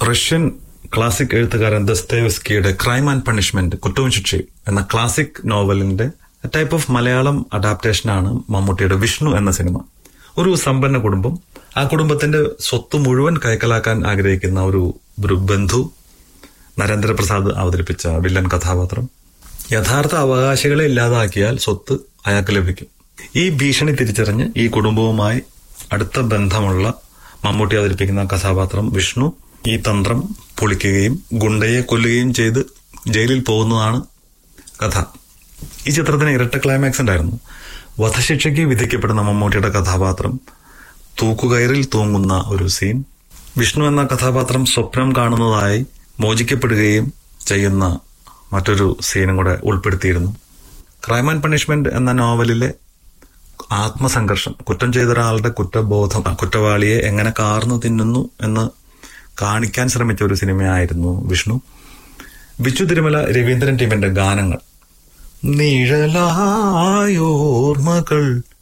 Russian classic എഴുത്തുകാരൻ ദസ്തേവസ്കിയുടെ crime and punishment കുറ്റവും ശിക്ഷയും എന്ന ക്ലാസിക് നോവലിന്റെ ടൈപ്പ് ഓഫ് മലയാളം അഡാപ്റ്റേഷനാണ് മമ്മൂട്ടിയുടെ വിഷ്ണു എന്ന സിനിമ ഒരു സമ്പന്ന കുടുംബം ആ കുടുംബത്തിന്റെ സ്വത്ത് മുഴുവൻ കൈക്കലാക്കാൻ ആഗ്രഹിക്കുന്ന ഒരു ഒരു ബന്ധു നരേന്ദ്രപ്രസാദ് അവതരിപ്പിച്ച വില്ലൻ കഥാപാത്രം യഥാർത്ഥ അവകാശികളെ ഇല്ലാതാക്കിയാൽ സ്വത്ത് അയാൾക്ക് ലഭിക്കും ഈ ഭീഷണി തിരിച്ചറിഞ്ഞ് ഈ കുടുംബവുമായി അടുത്ത ബന്ധമുള്ള മമ്മൂട്ടി അവതരിപ്പിക്കുന്ന കഥാപാത്രം വിഷ്ണു ഈ തന്ത്രം പൊളിക്കുകയും ഗുണ്ടയെ കൊല്ലുകയും ചെയ്ത് ജയിലിൽ പോകുന്നതാണ് കഥ ഈ ചിത്രത്തിന് ഇരട്ട ക്ലൈമാക്സ് ഉണ്ടായിരുന്നു വധശിക്ഷയ്ക്ക് വിധിക്കപ്പെടുന്ന മമ്മൂട്ടിയുടെ കഥാപാത്രം തൂക്കുകയറിൽ തൂങ്ങുന്ന ഒരു സീൻ വിഷ്ണു എന്ന കഥാപാത്രം സ്വപ്നം കാണുന്നതായി മോചിക്കപ്പെടുകയും ചെയ്യുന്ന മറ്റൊരു സീനും കൂടെ ഉൾപ്പെടുത്തിയിരുന്നു ക്രൈം ആൻഡ് പണിഷ്മെന്റ് എന്ന നോവലിലെ ആത്മസംഘർഷം കുറ്റം ചെയ്ത ഒരാളുടെ കുറ്റബോധം കുറ്റവാളിയെ എങ്ങനെ കാർന്നു തിന്നുന്നു എന്ന് കാണിക്കാൻ ശ്രമിച്ച ഒരു സിനിമയായിരുന്നു വിഷ്ണു ബിച്ചു തിരുമല രവീന്ദ്രൻ ടീമിന്റെ ഗാനങ്ങൾ നിഴലായോർമകൾ